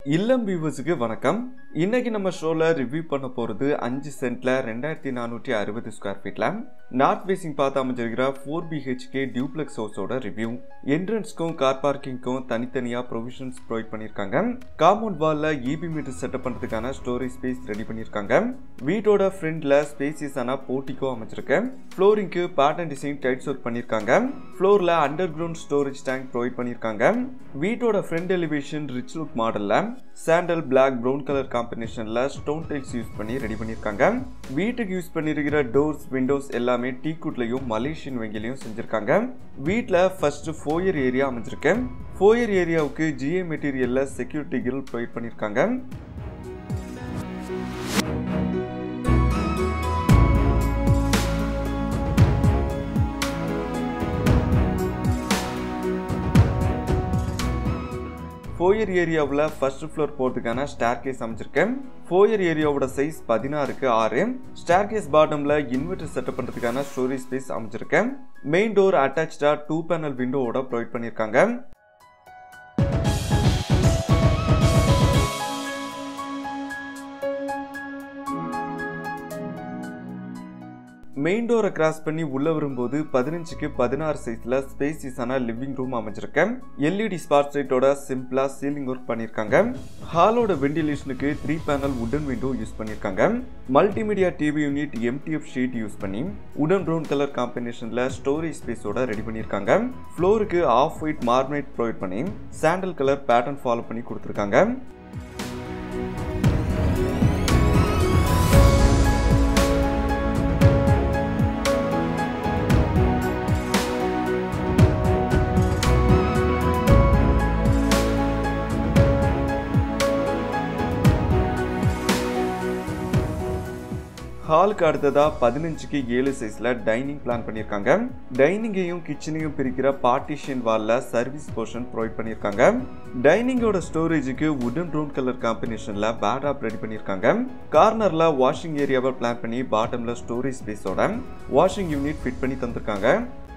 இல்லம் வியூவர்ஸுக்கு வணக்கம் இன்னைக்கு நம்ம ஷோல ரிவ்யூ பண்ண போறது அஞ்சு சென்ட்ல ரெண்டாயிரத்தி நானூற்றி அறுபது ஸ்கொயர் ஃபீட்ல நார்த் ஃபேசிங் பார்த்து அமைஞ்சிருக்கிற ஃபோர் பிஹெச்கே டியூப்ளெக்ஸ் ஹவுஸோட ரிவ்யூ என்ட்ரன்ஸ்க்கும் கார் பார்க்கிங்க்கும் தனித்தனியா ப்ரொவிஷன்ஸ் ப்ரொவைட் பண்ணியிருக்காங்க காம்பவுண்ட் வால்ல இபி மீட்டர் செட்டப் பண்றதுக்கான ஸ்டோரேஜ் ஸ்பேஸ் ரெடி பண்ணியிருக்காங்க வீட்டோட ஃப்ரண்ட்ல ஸ்பேசியஸான போர்ட்டிக்கோ அமைச்சிருக்கு ஃப்ளோரிங்க்கு பேட்டர்ன் டிசைன் டைட்ஸ் ஒர்க் பண்ணியிருக்காங்க ஃப்ளோர்ல under ground storage tank provide பண்ணியிருக்காங்க வீட்டோட ஃப்ரண்ட் எலிவேஷன் ரிச் லுக் மாடல்ல சாண்டல் பிளாக் ப்ரௌன் கலர் காம்பினேஷன்ல ஸ்டோன் டைல்ஸ் யூஸ் பண்ணி ரெடி பண்ணியிருக்காங்க வீட்டுக்கு யூஸ் பண்ணியிருக்கிற டோர்ஸ் விண்டோஸ் எல்லாமே டீக்குட்லையும் மலேசியன் வெங்கிலையும் செஞ்சிருக்காங்க வீட்டில் ஃபர்ஸ்ட் ஃபோயர் ஏரியா அமைஞ்சிருக்கு ஃபோயர் ஏரியாவுக்கு ஜிஏ மெட்டீரியல்ல செக்யூரிட்டி கில் ப்ரொவைட் பண்ணியிருக்காங்க ஃபோயர் ஏரியாவில் ஃபர்ஸ்ட் ஃப்ளோர் போகிறதுக்கான ஸ்டார் கேஸ் அமைச்சிருக்கேன் ஃபோயர் ஏரியாவோட சைஸ் பதினாறுக்கு ஆறு ஸ்டார் கேஸ் பாட்டமில் இன்வெர்டர் செட்டப் பண்ணுறதுக்கான ஸ்டோரேஜ் ஸ்பேஸ் அமைச்சிருக்கேன் மெயின் டோர் அட்டாச்சாக டூ பேனல் விண்டோவோட ப்ரொவைட் பண்ணியிருக்காங்க மெயின் டோரை கிராஸ் பண்ணி உள்ள வரும்போது பதினஞ்சுக்கு பதினாறு சைஸ்ல ஸ்பேசியஸான லிவிங் ரூம் அமைஞ்சிருக்கேன் எல்இடி ஸ்பாட் லைட்டோட சிம்பிளா சீலிங் ஒர்க் பண்ணியிருக்காங்க ஹாலோட வெண்டிலேஷனுக்கு த்ரீ பேனல் உடன் விண்டோ யூஸ் பண்ணியிருக்காங்க multimedia TV unit MDF sheet use பண்ணி உடன் ப்ரௌன் கலர் காம்பினேஷன்ல ஸ்டோரேஜ் ஸ்பேஸோட ரெடி பண்ணியிருக்காங்க ஃப்ளோருக்கு ஆஃப் ஒயிட் மார்மைட் ப்ரொவைட் பண்ணி சாண்டல் கலர் பேட்டர்ன் ஃபாலோ பண்ணி கொடுத்துருக்காங்க ஹாலுக்கு அடுத்ததா பதினஞ்சுக்கு ஏழு சைஸ்ல டைனிங் பிளான் பண்ணியிருக்காங்க டைனிங்கையும் கிச்சனையும் பிரிக்கிற பார்ட்டிஷன் வால்ல சர்வீஸ் போர்ஷன் ப்ரொவைட் பண்ணியிருக்காங்க டைனிங்கோட ஸ்டோரேஜுக்கு உடன் ப்ரௌன் கலர் காம்பினேஷன்ல பேடாப் ரெடி பண்ணியிருக்காங்க கார்னர்ல வாஷிங் ஏரியாவை பிளான் பண்ணி பாட்டம்ல ஸ்டோரேஜ் ஸ்பேஸோட வாஷிங் யூனிட் ஃபிட் பண்ணி தந்திருக்காங்க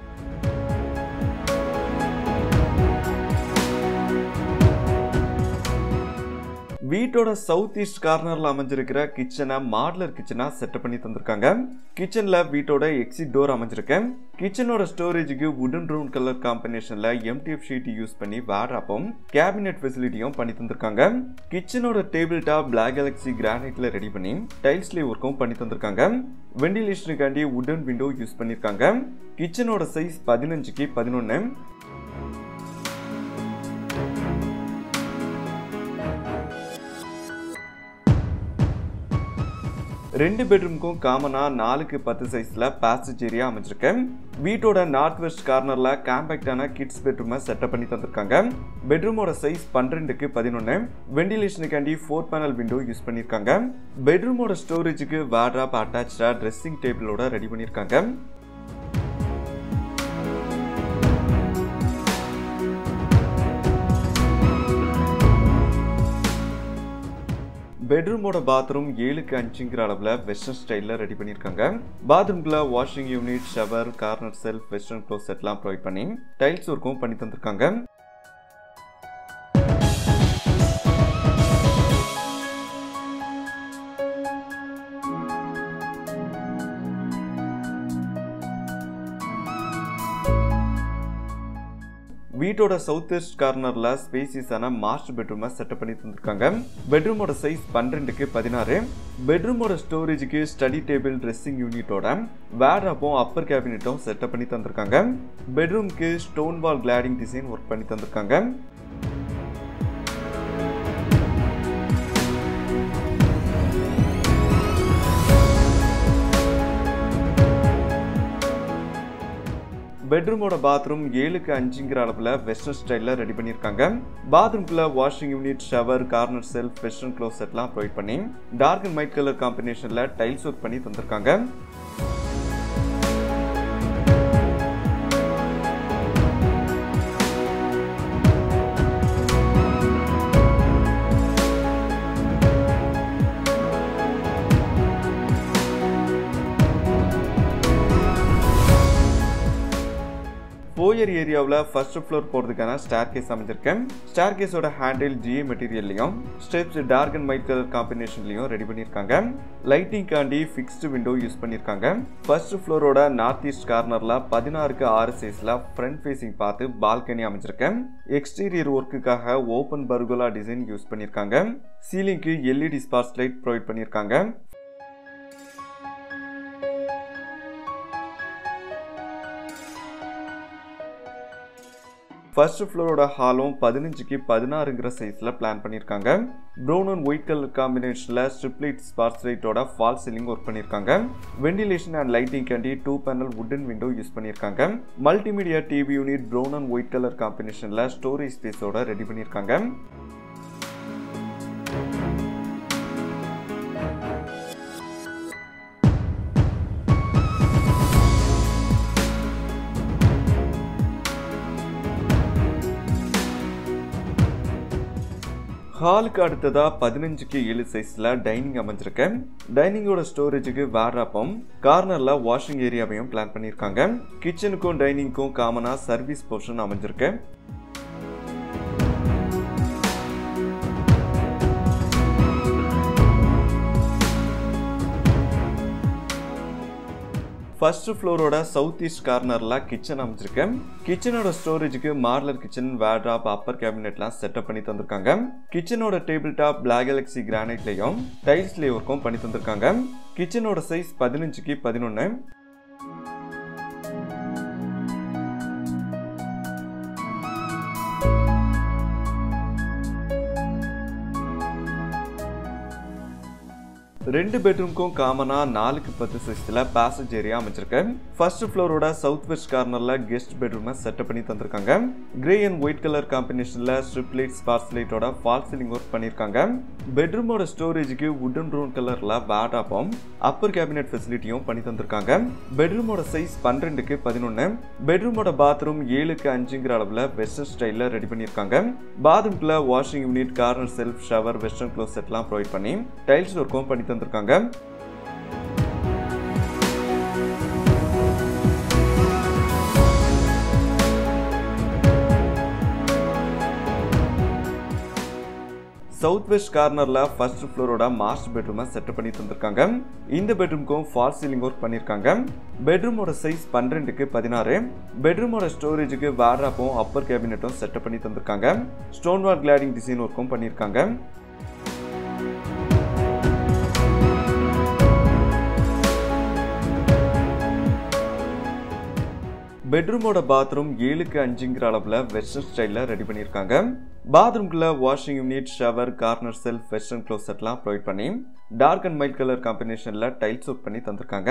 வீட்டோட சவுத் ஈஸ்ட் கார்னர்ல அமைஞ்சிருக்கிற கிச்சனை மாடலர் கிச்சனா செட்டப் பண்ணி தந்திருக்காங்க கிச்சன்ல வீட்டோட எக்ஸிட் டோர் அமைஞ்சிருக்கு கிச்சனோட ஸ்டோரேஜுக்கு உடன் ப்ரௌன் கலர் காம்பினேஷன்ல எம்டிஎஃப் ஷீட் யூஸ் பண்ணி வேட்ராப்பும் கேபினெட் ஃபெசிலிட்டியும் பண்ணி தந்திருக்காங்க கிச்சனோட டேபிள் டாப் பிளாக் கேலக்ஸி கிரானைட்ல ரெடி பண்ணி டைல்ஸ்லே ஒர்க்கும் பண்ணி தந்திருக்காங்க வெண்டிலேஷனுக்காண்டி உடன் விண்டோ யூஸ் பண்ணியிருக்காங்க கிச்சனோட சைஸ் பதினஞ்சுக்கு பதினொன்று ரெண்டு பெட்ரூமுக்கும் காமனா நாலுக்கு பத்து சைஸ்ல பேசேஜ் ஏரியா அமைச்சிருக்கேன் வீட்டோட நார்த் வெஸ்ட் கார்னர்ல காம்பேக்டான கிட்ஸ் பெட்ரூமை செட்டப் பண்ணி தந்திருக்காங்க பெட்ரூமோட சைஸ் பன்னிரெண்டுக்கு பதினொன்று வெண்டிலேஷனுக்காண்டி ஃபோர் பேனல் விண்டோ யூஸ் பண்ணியிருக்காங்க பெட்ரூமோட ஸ்டோரேஜுக்கு வேட்ராப் அட்டாச்சா ட்ரெஸ்ஸிங் டேபிளோட ரெடி பண்ணியிருக்காங்க பெட்ரூமோட பாத்ரூம் ஏழுக்கு அஞ்சுங்கிற அளவில் வெஸ்டர்ன் ஸ்டைலில் ரெடி பண்ணியிருக்காங்க பாத்ரூம்குள்ள washing unit shower corner shelf western க்ளோசெட்லாம் ப்ரொவைட் பண்ணி டைல்ஸ் ஒர்க்கும் பண்ணி தந்திருக்காங்க வீட்டோட சவுத் வெஸ்ட் கார்னர்ல ஸ்பேசியஸான மாஸ்டர் பெட்ரூமை செட்டப் பண்ணி தந்திருக்காங்க பெட்ரூமோட சைஸ் பன்னிரெண்டுக்கு பதினாறு பெட்ரூமோட ஸ்டோரேஜுக்கு ஸ்டடி டேபிள் ட்ரெஸ்ஸிங் யூனிட்டோட வேட்ராப்பும் அப்பர் கேபினெட்டும் செட்டப் பண்ணி தந்திருக்காங்க பெட்ரூம்க்கு stone wall cladding design work பண்ணி தந்திருக்காங்க பெட்ரூமோட பாத்ரூம் ஏழுக்கு அஞ்சுங்கிற அளவில் வெஸ்டர்ன் ஸ்டைலில் ரெடி பண்ணியிருக்காங்க பாத்ரூம்குள்ள washing unit shower corner shelf western க்ளோசெட்லாம் ப்ரொவைட் பண்ணி டார்க் அண்ட் ஒயிட் கலர் காம்பினேஷனில் டைல்ஸ் ஒர்க் பண்ணி தந்திருக்காங்க ஃபோயர் ஏரியாவில் ஃபர்ஸ்ட் ஃப்ளோர் போகிறதுக்கான ஸ்டார் கேஸ் அமைஞ்சிருக்கேன் ஸ்டார் கேஸோட ஹேண்டில் ஜிஏ மெட்டீரியல்லையும் steps dark and white colour காம்பினேஷன்லையும் ரெடி பண்ணியிருக்காங்க லைட்டிங்காண்டி ஃபிக்ஸ்டு விண்டோ யூஸ் பண்ணியிருக்காங்க ஃபர்ஸ்ட் ஃப்ளோரோட நார்த் ஈஸ்ட் கார்னரில் பதினாறுக்கு ஆறு சைஸில் ஃப்ரண்ட் ஃபேஸிங் பார்த்து பால்கனி அமைஞ்சிருக்கேன் எக்ஸ்டீரியர் ஒர்க்குக்காக ஓப்பன் பர்குலா டிசைன் யூஸ் பண்ணியிருக்காங்க சீலிங்க்கு எல்இடி ஸ்பார்ஸ் லைட் ப்ரொவைட் பண்ணியிருக்காங்க ஃபர்ஸ்ட் ஃப்ளோரோட ஹாலும் பதினஞ்சுக்கு பதினாறுங்கிற சைஸில் பிளான் பண்ணியிருக்காங்க ப்ரௌன் அண்ட் ஒயிட் கலர் காம்பினேஷனில் ஸ்ட்ரிப்லைட் ஸ்பார்ஸ் லைட்டோட ஃபால் சீலிங் ஒர்க் பண்ணியிருக்காங்க வெண்டிலேஷன் அண்ட் லைட்டிங் கேண்டி two panel wooden window use பண்ணியிருக்காங்க multimedia TV unit brown and white colour காம்பினேஷனில் ஸ்டோரேஜ் ஸ்பேஸோட ரெடி பண்ணியிருக்காங்க ஹாலுக்கு அடுத்ததா பதினஞ்சுக்கு ஏழு சைஸ்ல டைனிங் அமைஞ்சிருக்கேன் டைனிங்கோட ஸ்டோரேஜுக்கு வேர்ராப்பும் கார்னர்ல வாஷிங் ஏரியாவையும் பிளான் பண்ணியிருக்காங்க கிச்சனுக்கும் டைனிங்க்கும் காமனா சர்வீஸ் போர்ஷன் அமைஞ்சிருக்கேன் ஃபர்ஸ்ட் ஃப்ளோரோட சவுத் ஈஸ்ட் கார்னரில் கிச்சன் அமைச்சிருக்கேன் கிச்சனோட ஸ்டோரேஜுக்கு மார்லர் கிச்சன் வேட்ராப் அப்பர் கேபினெட்லாம் செட்டப் பண்ணி தந்திருக்காங்க கிச்சனோட டேபிள் டாப் பிளாக் எலக்ஸி கிரானைட்லையும் டைல்ஸ்லேயும் ஒர்க்கும் பண்ணி தந்திருக்காங்க கிச்சனோட சைஸ் பதினஞ்சுக்கு பதினொன்று ரெண்டு பெட்ரூம்க்கும் காமனா நாலுக்கு பத்து சைஸ்ல பேசேஜ் ஏரியா அமைச்சிருக்கேன் ஃபர்ஸ்ட் ஃப்ளோரோட சவுத் வெஸ்ட் கார்னர்ல கெஸ்ட் பெட்ரூமை செட்டப் பண்ணி தந்திருக்காங்க கிரே அண்ட் ஒயிட் கலர் காம்பினேஷன்ல ஸ்ட்ரிப் லைட் ஸ்பார்ஸ் லைட்டோட ஃபால் சீலிங் ஒர்க் பண்ணியிருக்காங்க பெட்ரூமோட ஸ்டோரேஜுக்கு வுடன் ப்ரௌன் கலர்ல வேடாப்பும் அப்பர் கேபினெட் ஃபெசிலிட்டியும் பண்ணி தந்திருக்காங்க பெட்ரூமோட சைஸ் பன்னிரெண்டுக்கு பதினொன்று பெட்ரூமோட பாத்ரூம் ஏழுக்கு அஞ்சுங்கிற அளவில் வெஸ்டர்ன் ஸ்டைலில் ரெடி பண்ணியிருக்காங்க பாத்ரூம்குள்ள washing unit corner shelf shower western க்ளோஸ் செட்லாம் ப்ரொவைட் பண்ணி டைல்ஸ் ஒர்க்கும் பண்ணி தந்திருக்காங்க சவுத் வெஸ்ட் கார்னர்ல ஃபர்ஸ்ட் ஃப்ளோரோட மாஸ்டர் பெட்ரூமை செட்டப் பண்ணி தந்திருக்காங்க இந்த பெட்ரூம்க்கும் ஃபால் சீலிங் ஒர்க் பண்ணியிருக்காங்க பெட்ரூமோட சைஸ் பன்னிரெண்டுக்கு பதினாறு பெட்ரூமோட ஸ்டோரேஜுக்கு வேர்ராப்பும் அப்பர் கேபினெட்டும் செட்டப் பண்ணி தந்திருக்காங்க ஸ்டோன் வால் கிளாடிங் டிசைன் ஒர்க்கும் பண்ணியிருக்காங்க பெட்ரூமோட பாத்ரூம் ஏழுக்கு அஞ்சுங்கிற அளவில் வெஸ்டர்ன் ஸ்டைலில் ரெடி பண்ணியிருக்காங்க பாத்ரூம்குள்ள washing unit shower corner shelf western க்ளோசெட்லாம் ப்ரொவைட் பண்ணி டார்க் அண்ட் மைட் கலர் காம்பினேஷனில் டைல்ஸ் ஒர்க் பண்ணி தந்திருக்காங்க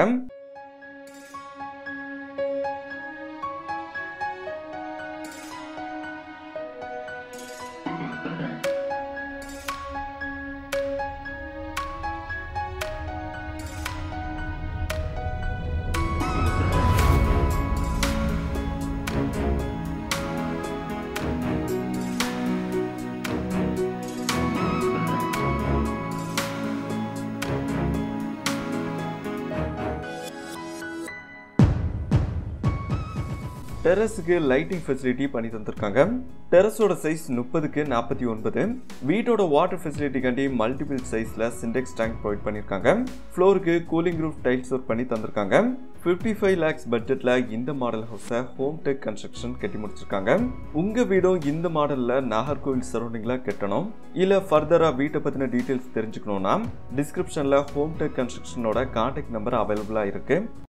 டெரஸுக்கு லைட்டிங் ஃபெசிலிட்டி பண்ணி தந்திருக்காங்க டெரஸோட சைஸ் முப்பதுக்கு நாற்பத்தி ஒன்பது வீட்டோட வாட்டர் ஃபெசிலிட்டிக்காண்டி மல்டிபிள் சைஸில் சிண்டெக்ஸ் டேங்க் ப்ரொவைட் பண்ணியிருக்காங்க ஃப்ளோருக்கு கூலிங் ரூஃப் டைல்ஸ் ஒர்க் பண்ணி தந்திருக்காங்க ஃபிஃப்டி ஃபைவ் லேக்ஸ் பட்ஜெட்டில் இந்த மாடல் ஹவுஸை ஹோம் டெக் கன்ஸ்ட்ரக்ஷன் கட்டி முடிச்சிருக்காங்க உங்கள் வீடும் இந்த மாடலில் நாகர்கோவில் சரௌண்டிங்கில் கட்டணும் இல்லை ஃபர்தராக வீட்டை பற்றின டீட்டெயில்ஸ் தெரிஞ்சுக்கணுன்னா டிஸ்கிரிப்ஷனில் ஹோம் டெக் கன்ஸ்ட்ரக்ஷனோட கான்டாக்ட் நம்பர் அவைலபிளாக இருக்குது